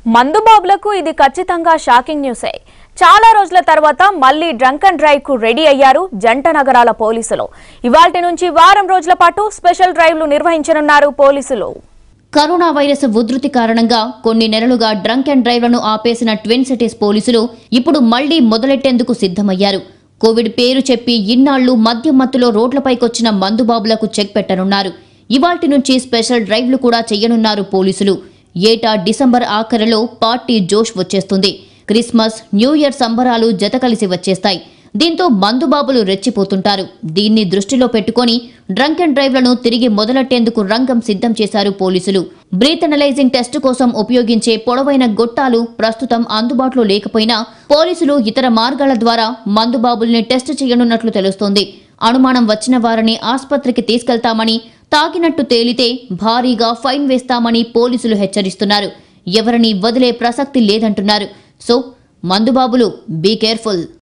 మందుబాబులకు ఇది ఖచ్చితంగా షాకింగ్ న్యూసే చాలా రోజుల తర్వాత మళ్లీ డ్రంక్ అండ్ డ్రైవ్ కు రెడీ అయ్యారు జంట నగరాల పోలీసులు ఇవాల్టి నుంచి వారం రోజుల పాటు స్పెషల్ డ్రైవ్లు నిర్వహించనున్నారు పోలీసులు కరోనా వైరస్ ఉధృతి కారణంగా కొన్ని నెలలుగా డ్రంక్ అండ్ డ్రైవ్లను ఆపేసిన ట్విన్ సిటీస్ పోలీసులు ఇప్పుడు మళ్లీ మొదలెట్టేందుకు సిద్ధమయ్యారు కోవిడ్ పేరు చెప్పి ఇన్నాళ్లు మద్యం మత్తులో రోడ్లపైకొచ్చిన మందుబాబులకు చెక్ పెట్టనున్నారు ఇవాల్టి నుంచి స్పెషల్ డ్రైవ్లు కూడా చేయనున్నారు పోలీసులు ఏటా డిసెంబర్ ఆఖరిలో పార్టీ జోష్ వచ్చేస్తుంది క్రిస్మస్ న్యూ ఇయర్ సంబరాలు జత కలిసి వచ్చేస్తాయి దీంతో మందుబాబులు రెచ్చిపోతుంటారు దీన్ని దృష్టిలో పెట్టుకొని డ్రంక్ అండ్ డ్రైవ్లను తిరిగి మొదలెట్టేందుకు రంగం సిద్ధం చేశారు పోలీసులు బ్రీత్ అనలైజింగ్ టెస్ట్ కోసం ఉపయోగించే పొడవైన గొట్టాలు ప్రస్తుతం అందుబాటులో లేకపోయినా పోలీసులు ఇతర మార్గాల ద్వారా మందుబాబుల్ని టెస్ట్ చేయనున్నట్లు తెలుస్తోంది అనుమానం వచ్చిన వారిని ఆస్పత్రికి తీసుకెళ్తామని తాకినట్టు తేలితే భారీగా ఫైన్ వేస్తామని పోలీసులు హెచ్చరిస్తున్నారు ఎవరిని వదిలే ప్రసక్తి లేదంటున్నారు సో మందుబాబులు బీ కేర్ఫుల్